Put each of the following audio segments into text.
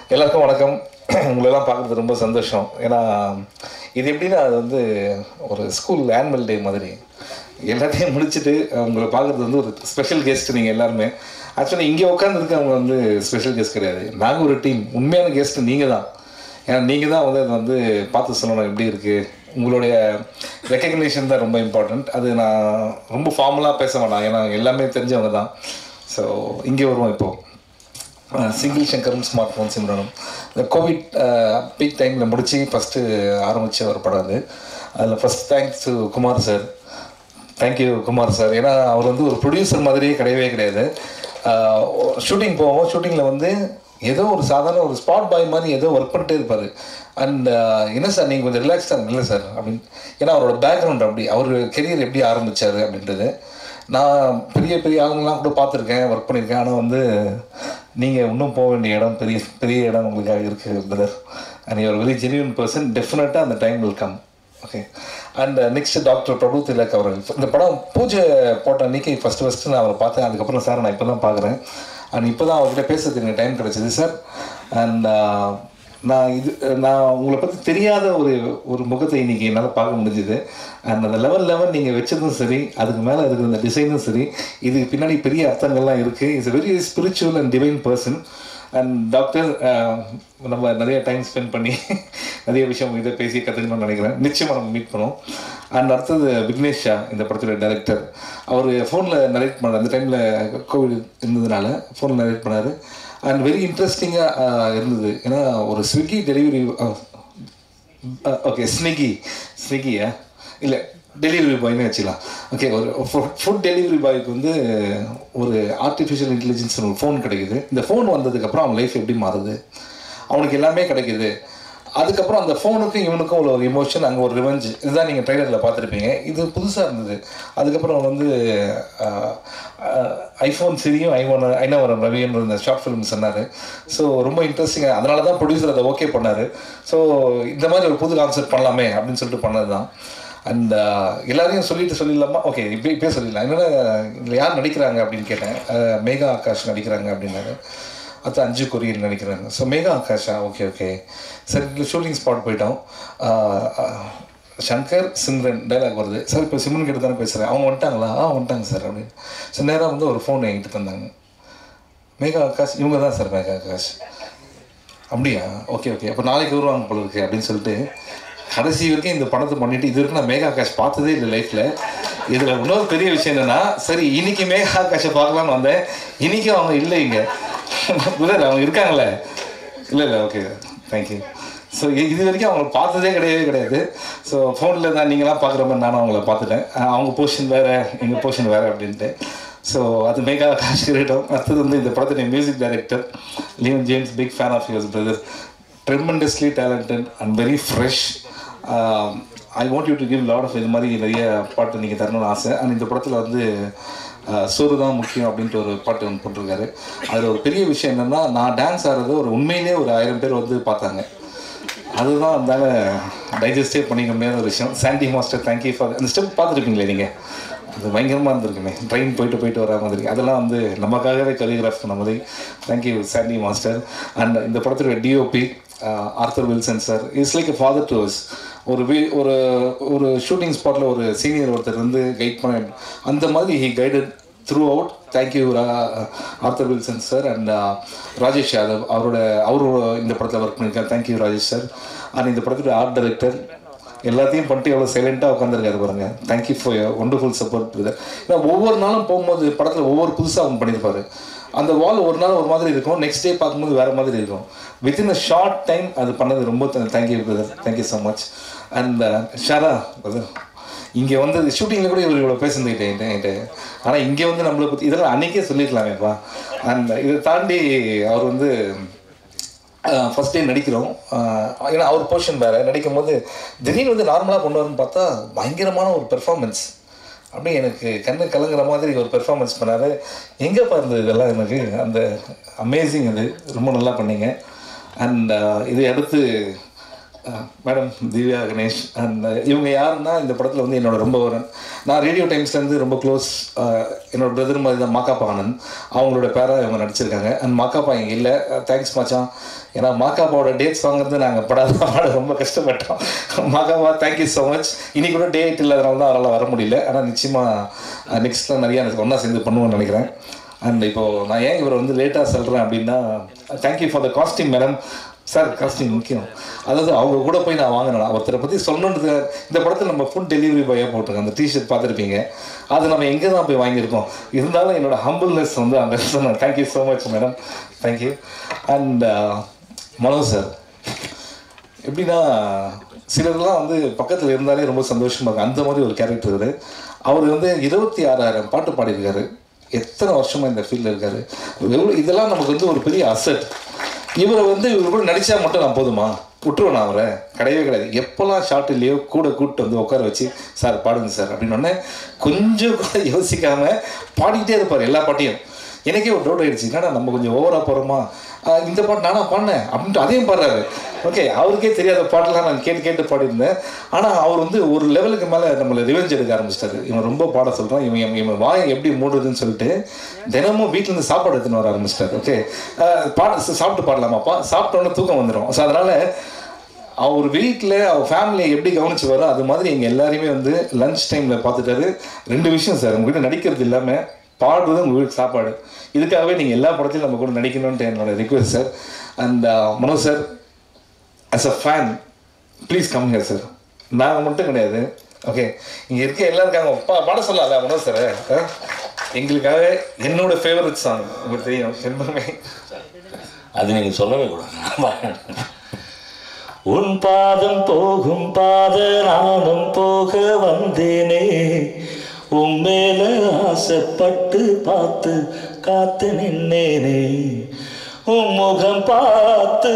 எல்லாருக்கும் வணக்கம் உங்களெல்லாம் பார்க்குறது ரொம்ப சந்தோஷம் ஏன்னா இது எப்படின்னா அது வந்து ஒரு ஸ்கூல் ஆனுவல் டே மாதிரி எல்லாத்தையும் முடிச்சுட்டு உங்களை பார்க்குறது வந்து ஒரு ஸ்பெஷல் கெஸ்ட் நீங்கள் எல்லாருமே ஆக்சுவலி இங்கே உட்காந்துருக்கவங்க வந்து ஸ்பெஷல் கெஸ்ட் கிடையாது நாங்கள் ஒரு டீம் உண்மையான கெஸ்ட் நீங்கள் தான் ஏன்னா நீங்கள் தான் வந்து அதை வந்து பார்த்து சொல்லணும் எப்படி இருக்குது உங்களுடைய ரெக்கக்னேஷன் தான் ரொம்ப இம்பார்ட்டண்ட் அது நான் ரொம்ப ஃபார்மலாக பேச வேணாம் ஏன்னா எல்லாமே தெரிஞ்சவங்க தான் ஸோ இங்கே வருவோம் இப்போது சிங்கிள் சங்கரும் ஸ்மார்ட் ஃபோன் சிம்ரனும் இந்த கோவிட் பீக் டைமில் முடித்து ஃபஸ்ட்டு ஆரம்பித்த ஒரு படம் அது அதில் first thanks to Kumar sir thank you Kumar sir ஏன்னா அவர் வந்து ஒரு ப்ரொடியூசர் மாதிரியே கிடையவே கிடையாது ஷூட்டிங் போவோம் ஷூட்டிங்கில் வந்து ஏதோ ஒரு சாதாரண ஒரு ஸ்பாட் பாய் மாதிரி ஏதோ ஒர்க் பண்ணிட்டே இருப்பார் அண்ட் என்ன சார் நீங்கள் கொஞ்சம் ரிலாக்ஸ்டாக இல்லை சார் அப்படின்னு ஏன்னா அவரோட பேக்ரவுண்ட் அப்படி அவர் கெரியர் எப்படி ஆரம்பித்தார் அப்படின்றது நான் பெரிய பெரிய ஆளுங்கெல்லாம் கூட பார்த்துருக்கேன் ஒர்க் பண்ணியிருக்கேன் ஆனால் வந்து நீங்கள் இன்னும் போக வேண்டிய இடம் பெரிய பெரிய இடம் உங்களுக்காக இருக்குது brother and you're very genuine person டெஃபினட்டாக அந்த time will come okay and next doctor Prabhu Tilak அவர்கள் இந்த படம் பூஜை போட்ட அன்னைக்கு ஃபஸ்ட்டு ஃபஸ்ட்டு நான் அவரை பார்த்தேன் அதுக்கப்புறம் சார் நான் இப்போ தான் பார்க்குறேன் அண்ட் இப்போ தான் அவர்கிட்ட பேசுறதுக்கு எனக்கு டைம் கிடச்சிது சார் அண்ட் நான் இது நான் உங்களை பற்றி தெரியாத ஒரு ஒரு முகத்தை இன்னைக்கு என்னால் பார்க்க முடிஞ்சுது அண்ட் அந்த லெவல் லெவல் நீங்கள் வச்சதும் சரி அதுக்கு மேலே இருக்கிற அந்த டிசைனும் சரி இது பின்னாடி பெரிய அர்த்தங்கள்லாம் இருக்குது it's very spiritual and divine person and doctor நம்ம நிறைய டைம் ஸ்பெண்ட் பண்ணி நிறைய விஷயம் இதை பேசி கற்றுக்கணும்னு நினைக்கிறேன் நிச்சயமாக நம்ம மீட் பண்ணுவோம் அண்ட் அடுத்தது விக்னேஷ் ஷா இந்த படத்தோட டைரக்டர் அவர் ஃபோனில் நரேட் பண்ணார் அந்த டைமில் கோவிட் இருந்ததுனால ஃபோனில் நரேட் பண்ணார் அண்ட் வெரி இன்ட்ரெஸ்டிங்காக இருந்தது ஏன்னா ஒரு ஸ்விக்கி டெலிவரி ஓகே ஸ்விக்கி ஸ்விக்கியா இல்லை டெலிவரி பாய்னு வச்சுக்கலாம் ஓகே ஒரு ஃபுட் டெலிவரி பாய்க்கு வந்து ஒரு ஆர்டிஃபிஷியல் இன்டெலிஜென்ஸ் ஒரு ஃபோன் கிடைக்குது இந்த ஃபோன் வந்ததுக்கப்புறம் அவன் லைஃப் எப்படி மாறுது அவனுக்கு எல்லாமே கிடைக்குது அதுக்கப்புறம் அந்த ஃபோனுக்கும் இவனுக்கும் உள்ள ஒரு எமோஷன் அங்கே ஒரு ரிவெஞ்ச் இதுதான் நீங்கள் ட்ரைலரில் பார்த்துருப்பீங்க இது புதுசாக இருந்தது அதுக்கப்புறம் வந்து ஐஃபோன் சிரியும் ஐஃபோன் ஐநவரம் ரவின்ற இந்த ஷார்ட் ஃபிலிம் சொன்னார் ஸோ ரொம்ப இன்ட்ரெஸ்டிங்காக அதனால தான் ப்ரொடியூசர் அதை ஓகே பண்ணார் ஸோ இந்த மாதிரி ஒரு புது கான்செப்ட் பண்ணலாமே அப்படின்னு சொல்லிட்டு பண்ணது தான் அண்ட் எல்லாரையும் சொல்லிட்டு சொல்லிடலாமா ஓகே இப்போ இப்போயே சொல்லிடலாம் என்னென்னா இதில் யார் நடிக்கிறாங்க அப்படின்னு கேட்டேன் மேகா ஆகாஷ் நடிக்கிறாங்க அப்படின்னாரு அது அஞ்சு கொரியன் நினைக்கிறாங்க ஸோ மேகா ஆகாஷா ஓகே ஓகே சரி ஷூட்டிங் ஸ்பாட் போயிட்டோம் சங்கர் சிம்ரன் டைலாக் வருது சார் இப்போ சிம்ரன் கிட்ட தானே பேசுகிறேன் அவங்க வந்துட்டாங்களா ஆ வந்துட்டாங்க சார் அப்படின்னு ஸோ நேராக வந்து ஒரு ஃபோன் என்கிட்ட தந்தாங்க மேகா ஆகாஷ் இவங்க தான் சார் மேகா ஆகாஷ் அப்படியா ஓகே ஓகே அப்போ நாளைக்கு வருவாங்க போல இருக்கு அப்படின்னு சொல்லிட்டு கடைசி வரைக்கும் இந்த படத்தை பண்ணிட்டு இது வரைக்கும் நான் மேகா ஆகாஷ் பார்த்ததே இல்லை லைஃப்பில் இதில் இன்னொரு பெரிய விஷயம் என்னென்னா சரி இன்னைக்கு மேகா ஆகாஷை பார்க்கலான்னு வந்தேன் இன்றைக்கும் அவங்க இல்லை இங்கே புதர் அவங்க இருக்காங்களே இல்லை இல்லை ஓகே தேங்க்யூ ஸோ இது வரைக்கும் அவங்கள பார்த்ததே கிடையவே கிடையாது ஸோ ஃபோனில் தான் நீங்களாம் பார்க்குற மாதிரி நானும் அவங்கள பார்த்துட்டேன் அவங்க போர்ஷன் வேறு எங்கள் போர்ஷன் வேறு அப்படின்ட்டு ஸோ அது மேகா ஆகாஷ் கிரீட்டம் அடுத்தது வந்து இந்த படத்துடைய music director Leon James big fan of yours brother tremendously talented and very fresh I want you to give lot of இது மாதிரி நிறைய பாட்டு நீங்கள் தரணும்னு ஆசை அண்ட் இந்த படத்தில் வந்து சோறு தான் முக்கியம் அப்படின்ட்டு ஒரு பாட்டு ஒன்று போட்டிருக்காரு அதில் ஒரு பெரிய விஷயம் என்னென்னா நான் டான்ஸ் ஆடுறது ஒரு உண்மையிலே ஒரு ஆயிரம் பேர் வந்து பார்த்தாங்க அதுதான் அதனால டைஜஸ்டே பண்ணிக்க முடியாத ஒரு விஷயம் சாண்டி மாஸ்டர் தேங்க்யூ ஃபார் அந்த ஸ்டெப் பார்த்துருப்பீங்களே நீங்கள் அது பயங்கரமாக இருந்திருக்குமே ட்ரெயின் போயிட்டு போயிட்டு வர மாதிரி அதெல்லாம் வந்து நமக்காகவே கொரியோகிராஃப் பண்ண மாதிரி தேங்க்யூ சாண்டி மாஸ்டர் அண்ட் இந்த படத்துடைய DOP Arthur Wilson sir it's like a father to us ஒரு வீ ஒரு ஒரு ஷூட்டிங் ஸ்பாட்டில் ஒரு சீனியர் ஒருத்தர் வந்து கைட் பண்ண அந்த மாதிரி he guided throughout thank you Arthur Wilson sir and Rajesh Yadav அவரோட அவரோட இந்த படத்தில் ஒர்க் பண்ணியிருக்காரு தேங்க்யூ ராஜேஷ் சார் அண்ட் இந்த படத்துடைய ஆர்ட் டைரக்டர் எல்லாத்தையும் பண்ணிட்டு எவ்வளோ சைலண்ட்டாக உட்காந்துருக்காரு பாருங்க thank you for your wonderful support brother ஏன்னா ஒவ்வொரு நாளும் போகும்போது படத்தில் ஒவ்வொரு புதுசாக அவங்க பண்ணியிருப்பாரு அந்த வால் ஒரு நாள் ஒரு மாதிரி இருக்கும் நெக்ஸ்ட் டே பார்க்கும்போது வேறு மாதிரி இருக்கும் வித்தின் அ ஷார்ட் டைம் அது பண்ணது ரொம்ப thank you brother thank you so much and Shaara brother இங்கே வந்து ஷூட்டிங்கில் கூட இவர் இவ்வளோ பேசியிருந்துக்கிட்டேன் என்கிட்ட ஆனால் இங்கே வந்து நம்மளை பற்றி இதெல்லாம் அன்றைக்கே சொல்லியிருக்கலாமேப்பா அண்ட் இதை தாண்டி அவர் வந்து ஃபஸ்ட் டே நடிக்கிறோம் ஏன்னா அவர் போர்ஷன் வேறு நடிக்கும் போது திடீர்னு வந்து நார்மலாக கொண்டு வரணும்னு பார்த்தா பயங்கரமான ஒரு பெர்ஃபார்மன்ஸ் அப்படியே எனக்கு கண்ணு கலங்குற மாதிரி ஒரு பெர்ஃபார்மன்ஸ் பண்ணார் எங்கேப்பா இருந்தது இதெல்லாம் எனக்கு அந்த அமேசிங் அது ரொம்ப நல்லா பண்ணீங்க அண்ட் இதை அடுத்து மேடம் திவ்யா கணேஷ் அண்ட் இவங்க யாருன்னா இந்த படத்தில் வந்து என்னோட ரொம்ப ஒரு நான் ரேடியோ டைம்ஸ்லேருந்து ரொம்ப க்ளோஸ் என்னோட பிரதர் மாதிரி தான் மாக்காப்பா ஆனந்த் அவங்களோட பேராக இவங்க நடிச்சிருக்காங்க அண்ட் மாக்காப்பா இங்கே இல்லை தேங்க்ஸ் மச்சான் ஏன்னா மாக்காப்பாவோட டேட்ஸ் வாங்குறது நாங்கள் படாத பாட ரொம்ப கஷ்டப்பட்டோம் மாக்காப்பா தேங்க்யூ ஸோ மச் இன்னைக்கு கூட டேட் இல்லாதனால தான் அவரால் வர முடியல ஆனால் நிச்சயமாக நெக்ஸ்ட்டில் நிறையா எனக்கு ஒன்றா சேர்ந்து பண்ணுவோம்னு நினைக்கிறேன் அண்ட் இப்போது நான் ஏன் இவரை வந்து லேட்டாக சொல்கிறேன் அப்படின்னா thank you for the costume madam sir costume முக்கியம் அதாவது அவங்க கூட போய் நான் வாங்கினேன் ஒருத்தரை பற்றி சொல்லணுன்றது இந்த படத்தில் நம்ம ஃபுட் டெலிவரி பாயாக போட்டிருக்கோம் அந்த டிஷர்ட் பார்த்துருப்பீங்க அது நம்ம எங்கே தான் போய் வாங்கியிருக்கோம் இருந்தாலும் என்னோட ஹம்பிள்னஸ் வந்து அந்த சொன்னேன் thank you so much madam thank you and Mano sir எப்படின்னா சிலர்லாம் வந்து பக்கத்தில் இருந்தாலே ரொம்ப சந்தோஷமாக இருக்கும் அந்த மாதிரி ஒரு கேரக்டர் இது அவர் வந்து இருபத்தி ஆறாயிரம் பாட்டு பாடியிருக்காரு எத்தனை வருஷமா இந்த ஃபீல்டில் இருக்காரு எவ்வளோ இதெல்லாம் நமக்கு வந்து ஒரு பெரிய அசட் இவரை வந்து இவர் கூட நடிச்சா மட்டும் நான் போதுமா விட்டுருவேன் நான் அவரை கிடையவே கிடையாது எப்போல்லாம் ஷார்ட் இல்லையோ கூட கூப்பிட்டு வந்து உட்கார வச்சு சார் பாடுங்க சார் அப்படின்னு உடனே கொஞ்சம் கூட யோசிக்காம பாடிக்கிட்டே இருப்பார் எல்லா பாட்டையும் எனக்கே ஒரு டவுட் ஆயிடுச்சு என்னடா நம்ம கொஞ்சம் ஓவராக போகிறோமா இந்த பாட்டு நானா பாடினேன் அப்படின்ட்டு அதையும் பாடுறாரு ஓகே அவருக்கே தெரியாத பாட்டெல்லாம் நான் கேட்டு கேட்டு பாடியிருந்தேன் ஆனால் அவர் வந்து ஒரு லெவலுக்கு மேலே நம்மளை ரிவெஞ்ச் எடுக்க ஆரம்பிச்சிட்டாரு இவன் ரொம்ப பாட சொல்கிறான் இவன் இவன் இவன் வாயை எப்படி மூடுறதுன்னு சொல்லிட்டு தினமும் வீட்டிலேருந்து சாப்பாடு எடுத்துன்னு வர ஆரம்பிச்சிட்டாரு ஓகே பாட சாப்பிட்டு பாடலாமாப்பா சாப்பிட்டோன்னே தூக்கம் வந்துடும் ஸோ அதனால் அவர் வீட்டில் அவர் ஃபேமிலியை எப்படி கவனிச்சுவாரோ அது மாதிரி எங்கள் எல்லாரையுமே வந்து லஞ்ச் டைமில் பார்த்துட்டாரு ரெண்டு விஷயம் சார் உங்ககிட்ட நடிக்கிறது இல்லாமல் பாடுறது உங்கள் வீட்டுக்கு சாப்பாடு இதுக்காகவே நீங்கள் எல்லா படத்தையும் நம்ம கூட நடிக்கணும்ன்ட்டு என்னோட request sir and Manoj sir as a fan please come here sir நாங்கள் மட்டும் கிடையாது ஓகே இங்கே இருக்க எல்லாம் இருக்காங்க பா பாட சொல்லலாம்ல மனோஜ் சார் எங்களுக்காக என்னோட ஃபேவரட் சாங் உங்களுக்கு தெரியும் எப்பவுமே அது நீங்க சொல்லவே கூடாது உன் பாதம் போகும் பாத நானும் போக வந்தேனே உன் மேல ஆசைப்பட்டு பார்த்து காத்து நின்னேனே உன் முகம் பார்த்து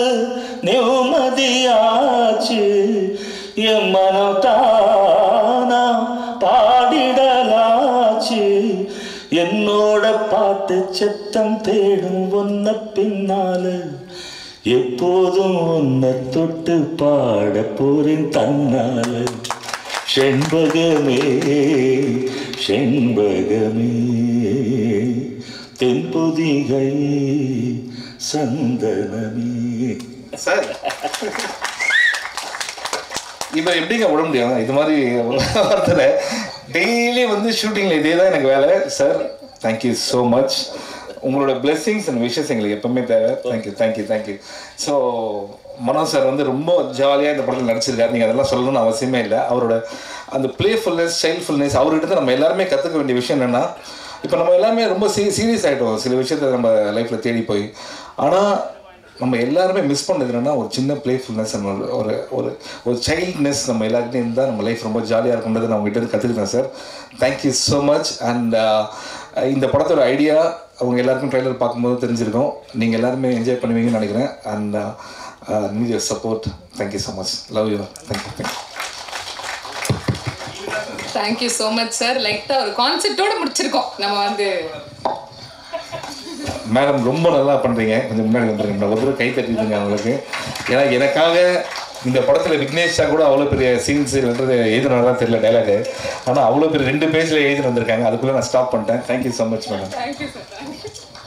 நிம்மதியாச்சு என் மனம் தானா பாடிடலாச்சு என்னோட பாட்டு சத்தம் தேடும் ஒன்ன பின்னால எப்போதும் உன்னை தொட்டு பாட போறேன் தன்னால செண்பகமே செண்பகமே தென்பொதிகை சந்தனமே சார் இப்போ எப்படிங்க விட முடியும் இது மாதிரி ஒருத்தர் டெய்லி வந்து ஷூட்டிங்கில் இதே தான் எனக்கு வேலை சார் தேங்க்யூ ஸோ மச் உங்களோட பிளெஸ்ஸிங்ஸ் அண்ட் விஷஸ் எங்களுக்கு எப்பவுமே தேவை thank you thank you thank you so Manoj sir வந்து ரொம்ப ஜாலியாக இந்த படத்தில் நடிச்சிருக்காரு நீங்கள் அதெல்லாம் சொல்லணும்னு அவசியமே இல்லை அவரோட அந்த பிளேஃபுல்னஸ் சைல்ட்ஃபுல்னஸ் அவர்கிட்ட நம்ம எல்லாருமே கற்றுக்க வேண்டிய விஷயம் என்னென்னா இப்போ நம்ம எல்லாமே ரொம்ப சீ சீரியஸ் ஆகிட்டோம் சில விஷயத்த நம்ம லைஃப்பில் தேடி போய் ஆனால் நம்ம எல்லாருமே மிஸ் பண்ணது என்னன்னா ஒரு சின்ன பிளேஃபுல்னஸ் நம்ம ஒரு ஒரு ஒரு ஒரு சைல்ட்னஸ் நம்ம எல்லாருக்கிட்டையும் இருந்தால் நம்ம லைஃப் ரொம்ப ஜாலியாக இருக்குன்றது நான் உங்ககிட்ட இருந்து கற்றுக்கிட்டேன் sir thank you so much and இந்த படத்தோட ஐடியா அவங்க எல்லாருக்கும் ட்ரைலர் பார்க்கும்போது தெரிஞ்சிருக்கும் நீங்கள் எல்லாருமே என்ஜாய் பண்ணுவீங்கன்னு நினைக்கிறேன் and need your support thank you so much love you thank you thank you thank you so much sir லைட்டாக ஒரு கான்செப்டோட முடிச்சிருக்கோம் நம்ம வந்து மேடம் ரொம்ப நல்லா பண்ணுறீங்க கொஞ்சம் முன்னாடி வந்துருங்க ஒரு தடவை கை தட்டிடுங்க அவங்களுக்கு ஏன்னா எனக்காக இந்த படத்தில் விக்னேஷா கூட அவ்வளோ பெரிய சீன்ஸ் எழுதுறது எழுதுனதான் தெரியல டைலாகு ஆனால் அவ்வளோ பெரிய ரெண்டு பேஜில் எழுதி வந்திருக்காங்க அதுக்குள்ளே நான் ஸ்டாப் பண்ணிட்டேன் thank you so much madam thank you sir